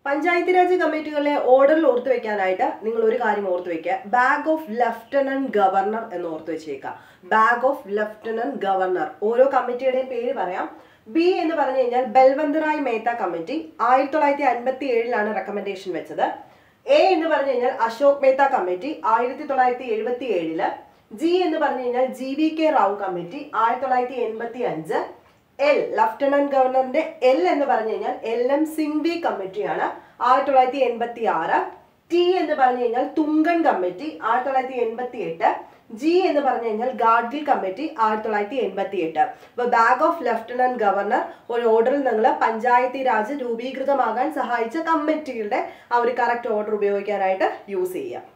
പഞ്ചായത്ത് രാജ് കമ്മിറ്റികളിലെ ഓർഡറിൽ ഓർത്തു വെക്കാനായിട്ട് നിങ്ങൾ ഒരു കാര്യം ഓർത്തു വെക്കുക ബാഗ് ഓഫ് ലെഫ്റ്റനന്റ് ഗവർണർ എന്ന് ഓർത്തു വെച്ചേക്കുക ബാഗ് ഓഫ് ലെഫ്റ്റനന്റ് ഗവർണർ ഓരോ കമ്മിറ്റിയുടെയും പേര് പറയാം ബി എന്ന് പറഞ്ഞു കഴിഞ്ഞാൽ ബൽവന്തറായ് മേത്ത കമ്മിറ്റി ആയിരത്തി തൊള്ളായിരത്തി അൻപത്തി ഏഴിലാണ് റെക്കമെൻഡേഷൻ വെച്ചത് എ എന്ന് പറഞ്ഞു കഴിഞ്ഞാൽ അശോക് മേത്ത കമ്മിറ്റി ആയിരത്തി തൊള്ളായിരത്തി എഴുപത്തി ഏഴില് ജി എന്ന് പറഞ്ഞു കഴിഞ്ഞാൽ G V K Rao committee ആയിരത്തി തൊള്ളായിരത്തി എൺപത്തി അഞ്ച് എൽ ലഫ്റ്റനന്റ് ഗവർണറിന്റെ എൽ എന്ന് പറഞ്ഞു കഴിഞ്ഞാൽ എൽ എം സിംഗ്വി കമ്മിറ്റിയാണ് ആയിരത്തി തൊള്ളായിരത്തി എൺപത്തി ആറ് ടി എന്ന് പറഞ്ഞു കഴിഞ്ഞാൽ തുങ്കൺ കമ്മിറ്റി ആയിരത്തി തൊള്ളായിരത്തി എൺപത്തി എട്ട് ജി എന്ന് പറഞ്ഞു കഴിഞ്ഞാൽ ഗാഡ്ഗിൽ കമ്മിറ്റി ആയിരത്തി തൊള്ളായിരത്തി എൺപത്തി എട്ട് അപ്പൊ ബാഗ് ഓഫ് ലഫ്റ്റനന്റ് ഗവർണർ ഒരു ഓർഡറിൽ നിങ്ങൾ പഞ്ചായത്തി രാജ് രൂപീകൃതമാകാൻ സഹായിച്ച കമ്മിറ്റികളുടെ ആ ഒരു കറക്റ്റ് ഓർഡർ ഉപയോഗിക്കാനായിട്ട് യൂസ് ചെയ്യുക